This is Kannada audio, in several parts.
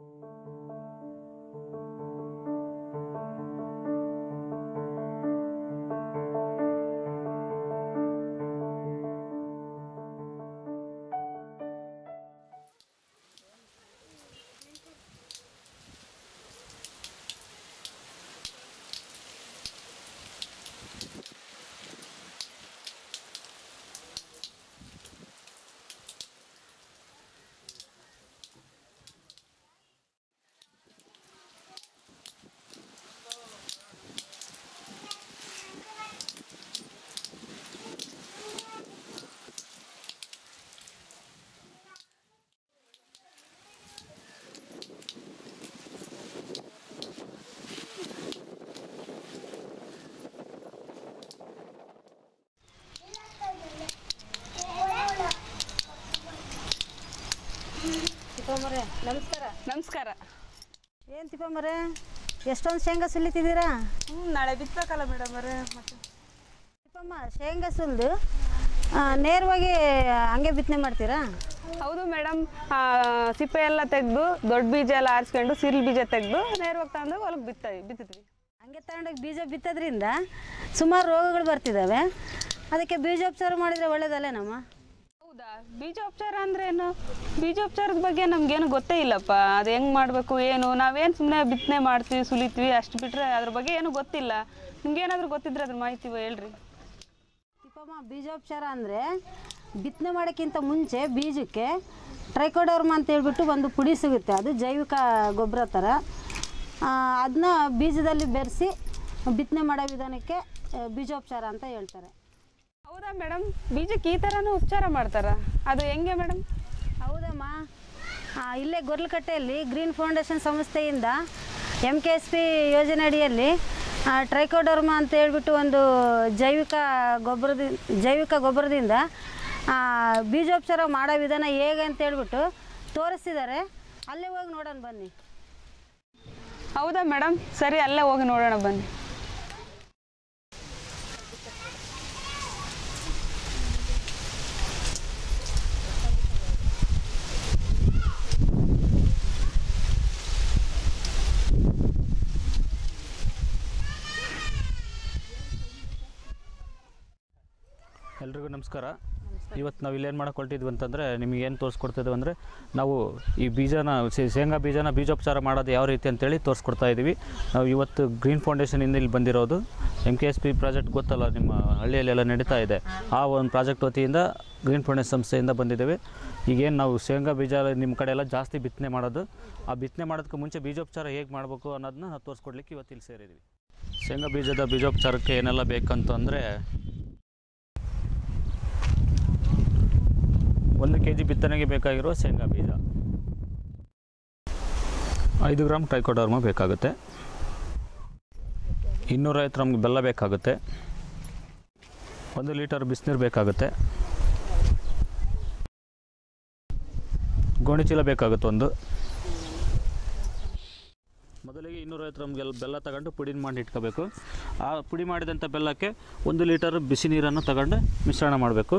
ತಿಪ್ಪಮ್ಮರೇ ನಮಸ್ಕಾರ ನಮಸ್ಕಾರ ಏನು ತಿಪ್ಪಮ್ಮರೇ ಎಷ್ಟೊಂದು ಶೇಂಗಾ ಸುಲಿತಿದ್ದೀರಾ ಹ್ಞೂ ನಾಳೆ ಬಿತ್ತಬೇಕಲ್ಲ ಮೇಡಮ್ ಅವರೇ ಮತ್ತೆ ತಿಪ್ಪಮ್ಮ ಶೇಂಗಾ ಸುಲಿದು ನೇರವಾಗಿ ಹಂಗೆ ಬಿತ್ತನೆ ಮಾಡ್ತೀರಾ ಹೌದು ಮೇಡಮ್ ಸಿಪ್ಪೆ ಎಲ್ಲ ತೆಗೆದು ದೊಡ್ಡ ಬೀಜ ಎಲ್ಲ ಆರಿಸ್ಕೊಂಡು ಸಿರ್ಲ್ ಬೀಜ ತೆಗೆದು ನೇರವಾಗಿ ತಂದು ಹೊಲಕ್ಕೆ ಬಿತ್ತ ಬಿತ್ತಿದ್ವಿ ಹಂಗೆ ತಗೊಂಡೋಗಿ ಬೀಜ ಬಿತ್ತೋದ್ರಿಂದ ಸುಮಾರು ರೋಗಗಳು ಬರ್ತಿದ್ದಾವೆ ಅದಕ್ಕೆ ಬೀಜೋಪಚಾರ ಮಾಡಿದರೆ ಒಳ್ಳೇದಲ್ಲೇನಮ್ಮ ಹೌದಾ ಬೀಜೋಪಚಾರ ಅಂದ್ರೆ ಏನು ಬೀಜೋಪಚಾರದ ಬಗ್ಗೆ ನಮ್ಗೇನು ಗೊತ್ತೇ ಇಲ್ಲಪ್ಪ ಅದು ಹೆಂಗೆ ಮಾಡಬೇಕು ಏನು ನಾವೇನು ಸುಮ್ಮನೆ ಬಿತ್ತನೆ ಮಾಡ್ತೀವಿ ಸುಲಿತೀವಿ ಅಷ್ಟು ಬಿಟ್ಟರೆ ಅದ್ರ ಬಗ್ಗೆ ಏನು ಗೊತ್ತಿಲ್ಲ ನಿಮ್ಗೇನಾದ್ರೂ ಗೊತ್ತಿದ್ರೆ ಅದ್ರ ಮಾಹಿತಿ ಹೇಳ್ರಿ ತಿಪ್ಪಮ್ಮ ಬೀಜೋಪಚಾರ ಅಂದರೆ ಬಿತ್ತನೆ ಮಾಡೋಕ್ಕಿಂತ ಮುಂಚೆ ಬೀಜಕ್ಕೆ ಟ್ರೈಕೋಡರ್ಮ ಅಂತ ಹೇಳ್ಬಿಟ್ಟು ಒಂದು ಪುಡಿ ಸಿಗುತ್ತೆ ಅದು ಜೈವಿಕ ಗೊಬ್ಬರ ಥರ ಅದನ್ನ ಬೀಜದಲ್ಲಿ ಬೆರೆಸಿ ಬಿತ್ತನೆ ಮಾಡೋ ವಿಧಾನಕ್ಕೆ ಆ, ಬೀಜೋಪಚಾರ ಅಂತ ಹೇಳ್ತಾರೆ ಹೌದಾ ಮೇಡಮ್ ಬೀಜಕ್ಕೆ ಈ ಥರನೂ ಉಪಚಾರ ಮಾಡ್ತಾರ ಅದು ಹೆಂಗೆ ಮೇಡಮ್ ಹೌದಮ್ಮ ಆ, ಇಲ್ಲೇ ಗೊರ್ಲಕಟ್ಟೆಯಲ್ಲಿ ಗ್ರೀನ್ ಫೌಂಡೇಶನ್ ಸಂಸ್ಥೆಯಿಂದ ಎಮ್ ಕೆ ಎಸ್ ಪಿ ಯೋಜನೆ ಅಡಿಯಲ್ಲಿ ಆ, ಟ್ರೈಕೋಡರ್ಮ ಅಂತ ಹೇಳ್ಬಿಟ್ಟು ಒಂದು ಜೈವಿಕ ಗೊಬ್ಬರದ ಜೈವಿಕ ಗೊಬ್ಬರದಿಂದ ಆ, ಬೀಜೋಪಚಾರ ಮಾಡೋ ವಿಧಾನ ಹೇಗೆ ಅಂತ ಹೇಳ್ಬಿಟ್ಟು ತೋರಿಸ್ತಿದ್ದಾರೆ ಅಲ್ಲೇ ಹೋಗಿ ನೋಡೋಣ ಬನ್ನಿ ಹೌದಾ ಮೇಡಮ್ ಸರಿ ಅಲ್ಲೇ ಹೋಗಿ ನೋಡೋಣ ಬನ್ನಿ ಎಲ್ರಿಗೂ ನಮಸ್ಕಾರ ಇವತ್ತು ನಾವು ಇಲ್ಲೇನು ಮಾಡಕ್ಕೆ ಹೊರಟಿದ್ವಿ ಅಂತಂದರೆ ನಿಮಗೆ ಏನು ತೋರಿಸ್ಕೊಡ್ತಿದ್ವಿ ಅಂದರೆ ನಾವು ಈ ಬೀಜನ ಶೇ- ಶೇಂಗಾ ಬೀಜನ ಬೀಜೋಪಚಾರ ಮಾಡೋದು ಯಾವ ರೀತಿ ಅಂತೇಳಿ ತೋರಿಸ್ಕೊಡ್ತಾ ಇದ್ದೀವಿ ನಾವು ಇವತ್ತು ಗ್ರೀನ್ ಫೌಂಡೇಶನಿಂದ ಇಲ್ಲಿ ಬಂದಿರೋದು M K S P project ಗೊತ್ತಲ್ಲ ನಿಮ್ಮ ಹಳ್ಳಿಯಲ್ಲೆಲ್ಲ ನಡೀತಾ ಇದೆ ಆ ಒಂದು ಪ್ರಾಜೆಕ್ಟ್ ವತಿಯಿಂದ ಗ್ರೀನ್ ಫೌಂಡೇಶನ್ ಸಂಸ್ಥೆಯಿಂದ ಬಂದಿದ್ದೇವೆ ಈಗೇನು ನಾವು ಶೇಂಗಾ ಬೀಜ ನಿಮ್ಮ ಕಡೆ ಎಲ್ಲ ಜಾಸ್ತಿ ಬಿತ್ತನೆ ಮಾಡೋದು ಆ ಬಿತ್ತನೆ ಮಾಡೋದಕ್ಕೆ ಮುಂಚೆ ಬೀಜೋಪಚಾರ ಹೇಗೆ ಮಾಡಬೇಕು ಅನ್ನೋದನ್ನ ನಾವು ತೋರಿಸ್ಕೊಡ್ಲಿಕ್ಕೆ ಇವತ್ತು ಇಲ್ಲಿ ಸೇರಿದ್ದೀವಿ ಶೇಂಗಾ ಬೀಜದ ಬೀಜೋಪಚಾರಕ್ಕೆ ಏನೆಲ್ಲ ಬೇಕಂತಂದರೆ ಒಂದು ಕೆ ಜಿ ಬಿತ್ತನೆಗೆ ಬೇಕಾಗಿರೋ ಶೇಂಗಾ ಬೀಜ ಐದು ಗ್ರಾಮ್ ಟ್ರೈಕೋಡರ್ಮ ಬೇಕಾಗುತ್ತೆ ಇನ್ನೂರೈವತ್ತು ಗ್ರಾಮ್ ಬೆಲ್ಲ ಬೇಕಾಗುತ್ತೆ ಒಂದು ಲೀಟರ್ ಬಿಸಿನೀರು ಬೇಕಾಗುತ್ತೆ ಗೋಣಿ ಚೀಲ ಬೇಕಾಗುತ್ತೆ ಒಂದು ಮೊದಲಿಗೆ ಇನ್ನೂರೈವತ್ತು ಗ್ರಾಮ್ ಗೆಲ್ ಬೆಲ್ಲ ತಗೊಂಡು ಪುಡಿ ಮಾಡಿ ಇಟ್ಕೋಬೇಕು ಆ ಪುಡಿ ಮಾಡಿದಂಥ ಬೆಲ್ಲಕ್ಕೆ ಒಂದು ಲೀಟರ್ ಬಿಸಿ ನೀರನ್ನು ತಗೊಂಡು ಮಿಶ್ರಣ ಮಾಡಬೇಕು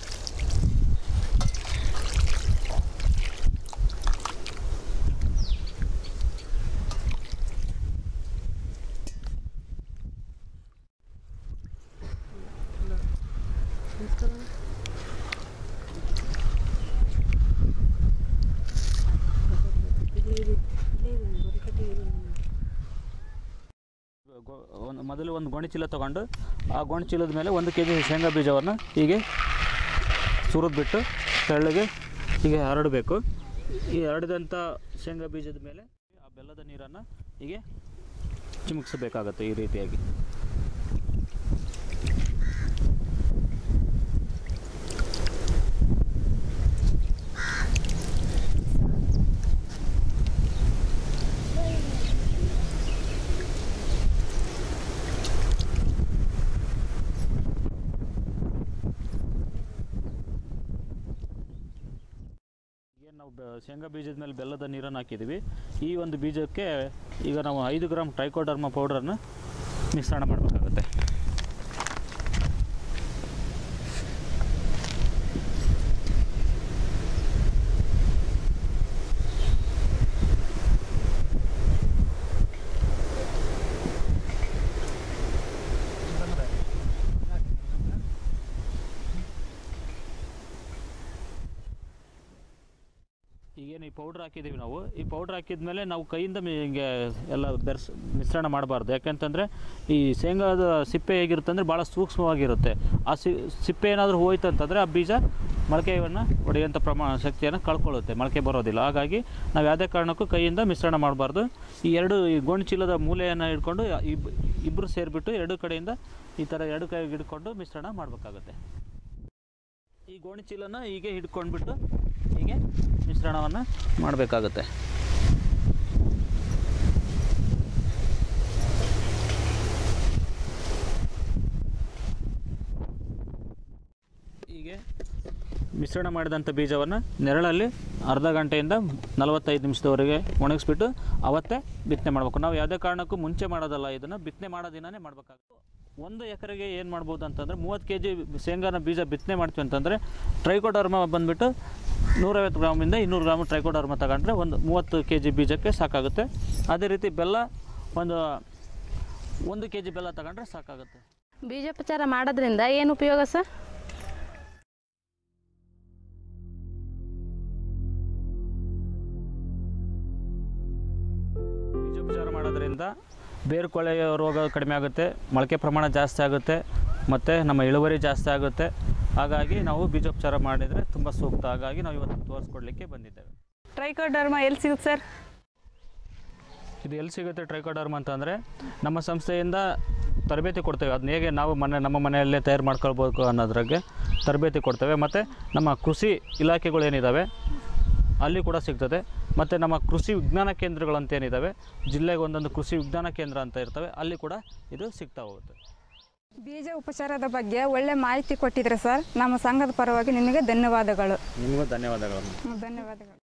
ಗೊ- ಒಂದು ಮೊದಲು ಒಂದು ಗೋಣಿ ಚೀಲ ತೊಗೊಂಡು ಆ ಗೋಣಿ ಚೀಲದ ಮೇಲೆ ಒಂದು ಕೆ ಜಿ ಶೇಂಗಾ ಬೀಜವನ್ನು ಹೀಗೆ ಸುರಿದ್ಬಿಟ್ಟು ತೆಳ್ಳಗೆ ಹೀಗೆ ಹರಡಬೇಕು ಈ ಹರಡಿದಂಥ ಶೇಂಗಾ ಬೀಜದ ಮೇಲೆ ಆ ಬೆಲ್ಲದ ನೀರನ್ನು ಹೀಗೆ ಚಿಮುಕಿಸಬೇಕಾಗತ್ತೆ ಈ ರೀತಿಯಾಗಿ ಏನು ನಾವು ಬೆ- ಶೇಂಗಾ ಬೀಜದ ಮೇಲೆ ಬೆಲ್ಲದ ನೀರನ್ನು ಹಾಕಿದ್ದೀವಿ ಈ ಒಂದು ಬೀಜಕ್ಕೆ ಈಗ ನಾವು ಐದು ಗ್ರಾಮ್ ಟ್ರೈಕೋಡರ್ಮ ಪೌಡ್ರನ್ನು ಮಿಶ್ರಣ ಮಾಡಬೇಕಾಗುತ್ತೆ ಈಗೇನು ಈ ಪೌಡ್ರ್ ಹಾಕಿದ್ದೀವಿ ನಾವು ಈ ಪೌಡ್ರ್ ಹಾಕಿದ್ಮೇಲೆ ನಾವು ಕೈಯಿಂದ ಮಿ- ಹಿಂಗೆ ಎಲ್ಲ ಬೆರೆಸ್ ಮಿಶ್ರಣ ಮಾಡಬಾರ್ದು ಯಾಕೆಂತಂದರೆ ಈ ಶೇಂಗಾದ ಸಿಪ್ಪೆ ಹೇಗಿರುತ್ತೆ ಅಂದರೆ ಭಾಳ ಸೂಕ್ಷ್ಮವಾಗಿರುತ್ತೆ ಆ ಸಿ ಸಿಪ್ಪೆ ಏನಾದರೂ ಹೋಯ್ತು ಅಂತಂದರೆ ಆ ಬೀಜ ಮೊಳಕೆಯನ್ನು ಹೊಡೆಯುವಂಥ ಪ್ರಮಾಣ ಶಕ್ತಿಯನ್ನು ಕಳ್ಕೊಳ್ಳುತ್ತೆ ಮೊಳಕೆ ಬರೋದಿಲ್ಲ ಹಾಗಾಗಿ ನಾವು ಯಾವುದೇ ಕಾರಣಕ್ಕೂ ಕೈಯಿಂದ ಮಿಶ್ರಣ ಮಾಡಬಾರ್ದು ಈ ಎರಡು ಈ ಗೋಣಿ ಚೀಲದ ಮೂಲೆಯನ್ನು ಹಿಡ್ಕೊಂಡು ಇಬ್ ಇಬ್ಬರು ಸೇರಿಬಿಟ್ಟು ಎರಡು ಕಡೆಯಿಂದ ಈ ಥರ ಎರಡು ಕೈ ಹಿಡ್ಕೊಂಡು ಮಿಶ್ರಣ ಮಾಡಬೇಕಾಗತ್ತೆ ಈ ಗೋಣಿ ಚೀಲನ ಹೀಗೆ ಹಿಡ್ಕೊಂಡ್ಬಿಟ್ಟು ಹೀಗೆ ಮಿಶ್ರಣವನ್ನು ಮಾಡಬೇಕಾಗತ್ತೆ ಹೀಗೆ ಮಿಶ್ರಣ ಮಾಡಿದಂಥ ಬೀಜವನ್ನು ನೆರಳಲ್ಲಿ ಅರ್ಧ ಗಂಟೆಯಿಂದ ನಲವತ್ತೈದು ನಿಮಿಷದವರೆಗೆ ಒಣಗಿಸ್ಬಿಟ್ಟು ಅವತ್ತೇ ಬಿತ್ತನೆ ಮಾಡಬೇಕು ನಾವು ಯಾವುದೇ ಕಾರಣಕ್ಕೂ ಮುಂಚೆ ಮಾಡೋದಲ್ಲ ಇದನ್ನು ಬಿತ್ತನೆ ಮಾಡೋ ದಿನನೇ ಮಾಡಬೇಕಾಗುತ್ತೆ ಒಂದು ಎಕರೆಗೆ ಏನು ಮಾಡ್ಬೋದು ಅಂತಂದರೆ ಮೂವತ್ತು ಕೆ ಜಿ ಶೇಂಗಾನ ಬೀಜ ಬಿತ್ತನೆ ಮಾಡ್ತೀವಿ ಅಂತಂದರೆ ಟ್ರೈಕೋಡರ್ಮ ಬಂದುಬಿಟ್ಟು ನೂರೈವತ್ತು ಗ್ರಾಮಿಂದ ಇನ್ನೂರು ಗ್ರಾಮ್ ಟ್ರೈಕೋಡರ್ಮ ತಗೊಂಡ್ರೆ ಒಂದು ಮೂವತ್ತು ಕೆ ಜಿ ಬೀಜಕ್ಕೆ ಸಾಕಾಗುತ್ತೆ ಅದೇ ರೀತಿ ಬೆಲ್ಲ ಒಂದು ಒಂದು ಕೆ ಜಿ ಬೆಲ್ಲ ತಗೊಂಡ್ರೆ ಸಾಕಾಗುತ್ತೆ ಬೀಜೋಪಚಾರ ಮಾಡೋದ್ರಿಂದ ಏನು ಉಪಯೋಗ ಸರ್ ಬೀಜೋಪಚಾರ ಮಾಡೋದ್ರಿಂದ ಬೇರು ಕೊಳೆಯ ರೋಗ ಕಡಿಮೆ ಆಗುತ್ತೆ ಮೊಳಕೆ ಪ್ರಮಾಣ ಜಾಸ್ತಿ ಆಗುತ್ತೆ ಮತ್ತು ನಮ್ಮ ಇಳುವರಿ ಜಾಸ್ತಿ ಆಗುತ್ತೆ ಹಾಗಾಗಿ ನಾವು ಬೀಜೋಪಚಾರ ಮಾಡಿದರೆ ತುಂಬ ಸೂಕ್ತ ಹಾಗಾಗಿ ನಾವು ಇವತ್ತು ತೋರಿಸ್ಕೊಡ್ಲಿಕ್ಕೆ ಬಂದಿದ್ದೇವೆ ಟ್ರೈಕೋಡರ್ಮ ಎಲ್ಲಿ ಸಿಗುತ್ತೆ ಸರ್ ಇದು ಎಲ್ಲಿ ಸಿಗುತ್ತೆ ಟ್ರೈಕೋಡರ್ಮ್ ಅಂತಂದರೆ ನಮ್ಮ ಸಂಸ್ಥೆಯಿಂದ ತರಬೇತಿ ಕೊಡ್ತೇವೆ ಅದನ್ನ ಹೇಗೆ ನಾವು ಮನೆ ನಮ್ಮ ಮನೆಯಲ್ಲೇ ತಯಾರು ಮಾಡ್ಕೊಳ್ಬೇಕು ಅನ್ನೋದ್ರಾಗೆ ತರಬೇತಿ ಕೊಡ್ತೇವೆ ಮತ್ತು ನಮ್ಮ ಕೃಷಿ ಇಲಾಖೆಗಳು ಏನಿದ್ದಾವೆ ಅಲ್ಲಿ ಕೂಡ ಸಿಗ್ತದೆ ಮತ್ತು ನಮ್ಮ ಕೃಷಿ ವಿಜ್ಞಾನ ಕೇಂದ್ರಗಳು ಅಂತ ಏನಿದ್ದಾವೆ ಜಿಲ್ಲೆಗೆ ಒಂದೊಂದು ಕೃಷಿ ವಿಜ್ಞಾನ ಕೇಂದ್ರ ಅಂತ ಇರ್ತವೆ ಅಲ್ಲಿ ಕೂಡ ಇದು ಸಿಗ್ತಾ ಹೋಗುತ್ತೆ ಬೀಜ ಉಪಚಾರದ ಬಗ್ಗೆ ಒಳ್ಳೆ ಮಾಹಿತಿ ಕೊಟ್ಟಿದ್ರೆ ಸರ್ ನಮ್ಮ ಸಂಘದ ಪರವಾಗಿ ನಿಮಗೆ ಧನ್ಯವಾದಗಳು ನಿಮಗೂ ಧನ್ಯವಾದಗಳು ಹ್ಮ್, ಧನ್ಯವಾದಗಳು